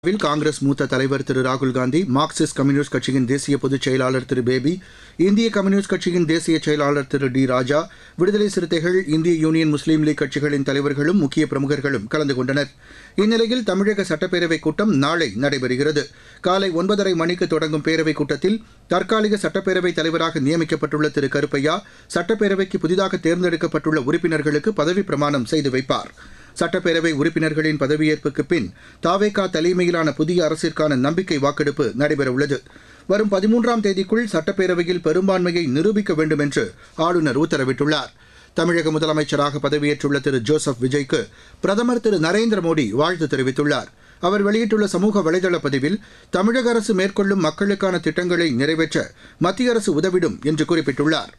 will Congress மூத்த தலைவர் திரு Rahul Gandhi Marxist communist கட்சியின் தேசிய பொதுச் செயலாளர் திரு பேபி இந்திய கம்யூனிஸ்ட் கட்சியின் தேசிய செயலாளர் திரு டி ராஜா விடுதலை சிறுத்தைகள் இந்திய யூனியன் முஸ்லீம் லீக் கட்சிகளின் தலைவர்களும் முக்கிய பிரமுகர்களும் கலந்து கொண்டனர் இந்நிலையில் தமிழக சட்டப்பேரவைக் கூட்டம் நாளை நடைபெறுகிறது காலை ஒன்பதரை மணிக்கு தொடங்கும் பேரவைக் கூட்டத்தில் தற்காலிக சட்டப்பேரவைத் தலைவராக நியமிக்கப்பட்டுள்ள திரு கருப்பையா சட்டப்பேரவைக்கு புதிதாக தேர்ந்தெடுக்கப்பட்டுள்ள உறுப்பினர்களுக்கு பதவிப் பிரமாணம் செய்து வைப்பார் சட்டப்பேரவை உறுப்பினர்களின் பதவியேற்புக்கு பின் தாவேகா தலைமையிலான புதிய அரசிற்கான நம்பிக்கை வாக்கெடுப்பு நடைபெறவுள்ளது வரும் பதிமூன்றாம் தேதிக்குள் சட்டப்பேரவையில் பெரும்பான்மையை நிரூபிக்க வேண்டும் என்று ஆளுநர் உத்தரவிட்டுள்ளார் தமிழக முதலமைச்சராக பதவியேற்றுள்ள திரு ஜோசப் விஜய்க்கு பிரதமர் திரு நரேந்திர மோடி வாழ்த்து தெரிவித்துள்ளார் அவர் வெளியிட்டுள்ள சமூக வலைதள பதிவில் தமிழக அரசு மேற்கொள்ளும் மக்களுக்கான திட்டங்களை நிறைவேற்ற மத்திய அரசு உதவிடும் என்று குறிப்பிட்டுள்ளார்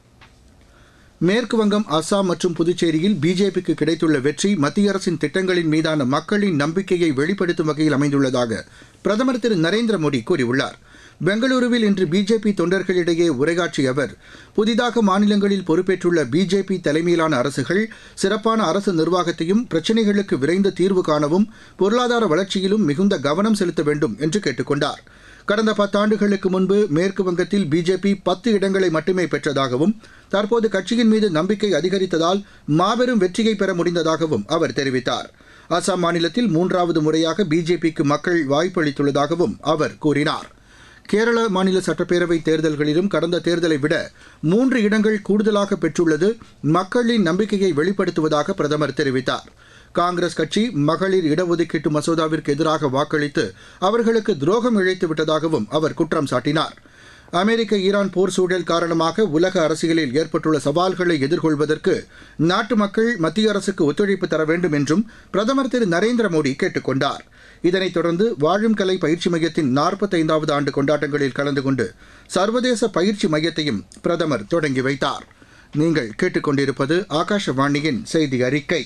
மேற்கு வங்கம் அஸ்ஸாம் மற்றும் புதுச்சேரியில் பிஜேபிக்கு கிடைத்துள்ள வெற்றி மத்திய அரசின் திட்டங்களின் மீதான மக்களின் நம்பிக்கையை வெளிப்படுத்தும் வகையில் அமைந்துள்ளதாக பிரதமர் திரு நரேந்திர மோடி கூறியுள்ளார் பெங்களூருவில் இன்று பிஜேபி தொண்டர்களிடையே உரையாற்றிய அவர் புதிதாக மாநிலங்களில் பொறுப்பேற்றுள்ள பிஜேபி தலைமையிலான அரசுகள் சிறப்பான அரசு நிர்வாகத்தையும் பிரச்சினைகளுக்கு விரைந்து தீர்வு காணவும் பொருளாதார வளர்ச்சியிலும் மிகுந்த கவனம் செலுத்த வேண்டும் என்று கேட்டுக் கொண்டார் கடந்த பத்தாண்டுகளுக்கு முன்பு மேற்கு வங்கத்தில் பிஜேபி பத்து இடங்களை மட்டுமே பெற்றதாகவும் தற்போது கட்சியின் மீது நம்பிக்கை அதிகரித்ததால் மாபெரும் வெற்றியை பெற முடிந்ததாகவும் அவர் தெரிவித்தார் அசாம் மாநிலத்தில் மூன்றாவது முறையாக பிஜேபிக்கு மக்கள் வாய்ப்பளித்துள்ளதாகவும் அவர் கூறினார் கேரள மாநில சட்டப்பேரவை தேர்தல்களிலும் கடந்த தேர்தலை விட மூன்று இடங்கள் கூடுதலாக பெற்றுள்ளது மக்களின் நம்பிக்கையை வெளிப்படுத்துவதாக பிரதமர் தெரிவித்தார் காங்கிரஸ் கட்சி மகளிர் இடஒதுக்கீட்டு மசோதாவிற்கு எதிராக வாக்களித்து அவர்களுக்கு துரோகம் இழைத்து விட்டதாகவும் அவர் குற்றம் சாட்டினார் அமெரிக்க ஈரான் போர் சூழல் காரணமாக உலக அரசியலில் ஏற்பட்டுள்ள சவால்களை எதிர்கொள்வதற்கு நாட்டு மக்கள் மத்திய அரசுக்கு ஒத்துழைப்பு தர வேண்டும் என்றும் பிரதமர் திரு நரேந்திர மோடி கேட்டுக் கொண்டார் இதனைத் தொடர்ந்து வாழும் கலை பயிற்சி மையத்தின் நாற்பத்தைந்தாவது ஆண்டு கொண்டாட்டங்களில் கலந்து கொண்டு சர்வதேச பயிற்சி மையத்தையும் பிரதமர் தொடங்கி வைத்தார் நீங்கள் கேட்டுக்கொண்டிருப்பது ஆகாஷவாணியின் செய்தி அறிக்கை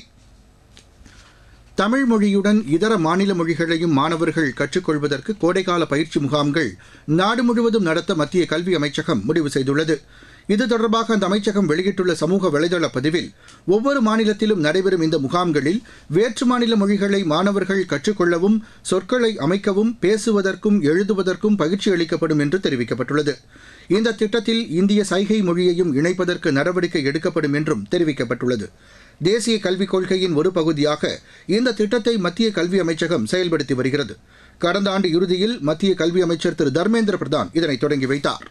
தமிழ் மொழியுடன் இதர மாநில மொழிகளையும் மாணவர்கள் கற்றுக்கொள்வதற்கு கோடைக்கால பயிற்சி முகாம்கள் நாடு முழுவதும் நடத்த மத்திய கல்வி அமைச்சகம் முடிவு செய்துள்ளது இது தொடர்பாக அந்த அமைச்சகம் வெளியிட்டுள்ள சமூக வலைதள பதிவில் ஒவ்வொரு மாநிலத்திலும் நடைபெறும் இந்த முகாம்களில் வேற்று மாநில மொழிகளை மாணவர்கள் கற்றுக்கொள்ளவும் சொற்களை அமைக்கவும் பேசுவதற்கும் எழுதுவதற்கும் பயிற்சி அளிக்கப்படும் என்று தெரிவிக்கப்பட்டுள்ளது இந்த திட்டத்தில் இந்திய சைகை மொழியையும் இணைப்பதற்கு நடவடிக்கை எடுக்கப்படும் என்றும் தெரிவிக்கப்பட்டுள்ளது தேசிய கல்விக் கொள்கையின் ஒரு பகுதியாக இந்த திட்டத்தை மத்திய கல்வி அமைச்சகம் செயல்படுத்தி வருகிறது கடந்த ஆண்டு இறுதியில் மத்திய கல்வி அமைச்சர் திரு தர்மேந்திர பிரதான் இதனை தொடங்கி வைத்தார்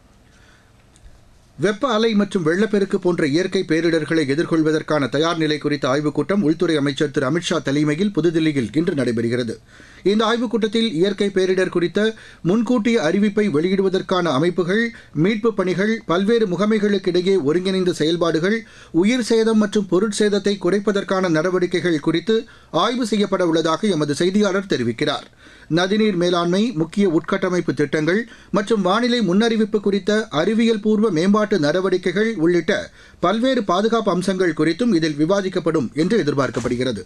வெப்ப அலை மற்றும் வெள்ளப்பெருக்கு போன்ற இயற்கை பேரிடர்களை எதிர்கொள்வதற்கான தயார் நிலை குறித்த ஆய்வுக் கூட்டம் உள்துறை அமைச்சர் திரு அமித்ஷா தலைமையில் புதுதில்லியில் இன்று நடைபெறுகிறது இந்த ஆய்வுக் கூட்டத்தில் இயற்கை பேரிடர் குறித்த முன்கூட்டிய அறிவிப்பை வெளியிடுவதற்கான அமைப்புகள் மீட்புப் பணிகள் பல்வேறு முகமைகளுக்கிடையே ஒருங்கிணைந்த செயல்பாடுகள் உயிர் சேதம் மற்றும் பொருட்சேதத்தை குறைப்பதற்கான நடவடிக்கைகள் குறித்து ஆய்வு செய்யப்பட உள்ளதாக எமது செய்தியாளர் தெரிவிக்கிறார் நதிநீர் மேலாண்மை முக்கிய உட்கட்டமைப்பு திட்டங்கள் மற்றும் வானிலை முன்னறிவிப்பு குறித்த அறிவியல் பூர்வ மேம்பாட்டு நடவடிக்கைகள் உள்ளிட்ட பல்வேறு பாதுகாப்பு அம்சங்கள் குறித்தும் இதில் விவாதிக்கப்படும் என்று எதிர்பார்க்கப்படுகிறது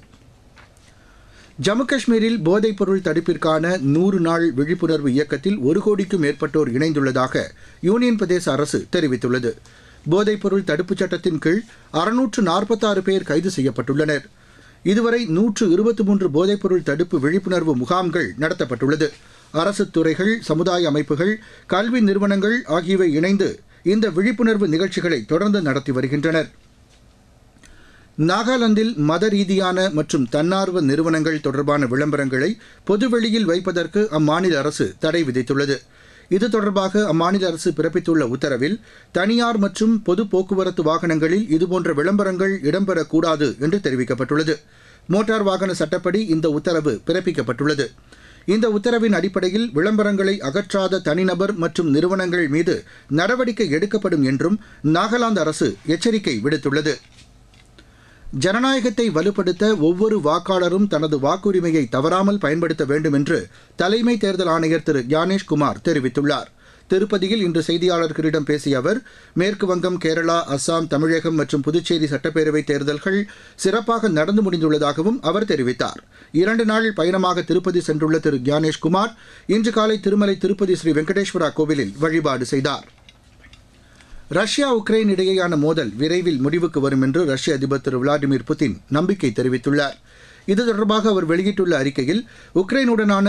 ஜம்மு காஷ்மீரில் போதைப்பொருள் தடுப்பிற்கான நூறு நாள் விழிப்புணர்வு இயக்கத்தில் ஒரு கோடிக்கும் மேற்பட்டோர் இணைந்துள்ளதாக யூனியன் பிரதேச அரசு தெரிவித்துள்ளது போதைப்பொருள் தடுப்புச் சட்டத்தின் கீழ் அறுநூற்று நாற்பத்தாறு பேர் கைது செய்யப்பட்டுள்ளனர் இதுவரை நூற்று இருபத்தி மூன்று போதைப்பொருள் தடுப்பு விழிப்புணர்வு முகாம்கள் நடத்தப்பட்டுள்ளது அரசு துறைகள் சமுதாய அமைப்புகள் கல்வி நிறுவனங்கள் ஆகியவை இணைந்து இந்த விழிப்புணர்வு நிகழ்ச்சிகளை தொடர்ந்து நடத்தி வருகின்றனர் நாகாலாந்தில் மத ரீதியான மற்றும் தன்னார்வ நிறுவனங்கள் தொடர்பான விளம்பரங்களை பொதுவெளியில் வைப்பதற்கு அம்மாநில அரசு தடை விதித்துள்ளது இது தொடர்பாக அம்மாநில அரசு பிறப்பித்துள்ள உத்தரவில் தனியார் மற்றும் பொது போக்குவரத்து வாகனங்களில் இதுபோன்ற விளம்பரங்கள் இடம்பெறக்கூடாது என்று தெரிவிக்கப்பட்டுள்ளது மோட்டார் வாகன சட்டப்படி இந்த உத்தரவு பிறப்பிக்கப்பட்டுள்ளது இந்த உத்தரவின் அடிப்படையில் விளம்பரங்களை அகற்றாத தனிநபர் மற்றும் நிறுவனங்கள் மீது நடவடிக்கை எடுக்கப்படும் என்றும் நாகாலாந்து அரசு எச்சரிக்கை விடுத்துள்ளது ஜனநாயகத்தை வலுப்படுத்த ஒவ்வொரு வாக்காளரும் தனது வாக்குரிமையை தவறாமல் பயன்படுத்த வேண்டும் என்று தலைமை தேர்தல் ஆணையர் திரு ஞானேஷ் குமார் தெரிவித்துள்ளார் திருப்பதியில் இன்று செய்தியாளர்களிடம் பேசிய அவர் மேற்கு வங்கம் கேரளா அஸ்ஸாம் தமிழகம் மற்றும் புதுச்சேரி சட்டப்பேரவை தேர்தல்கள் சிறப்பாக நடந்து முடிந்துள்ளதாகவும் அவர் தெரிவித்தார் இரண்டு நாள் பயணமாக திருப்பதி சென்றுள்ள திரு ஞானேஷ் குமார் இன்று காலை திருமலை திருப்பதி ஸ்ரீ வெங்கடேஸ்வரா கோவிலில் வழிபாடு செய்தார் ரஷ்யா உக்ரைன் இடையேயான மோதல் விரைவில் முடிவுக்கு வரும் என்று ரஷ்ய அதிபர் திரு விளாடிமிர் புதின் நம்பிக்கை தெரிவித்துள்ளார் இது தொடர்பாக அவர் வெளியிட்டுள்ள அறிக்கையில் உக்ரைனுடனான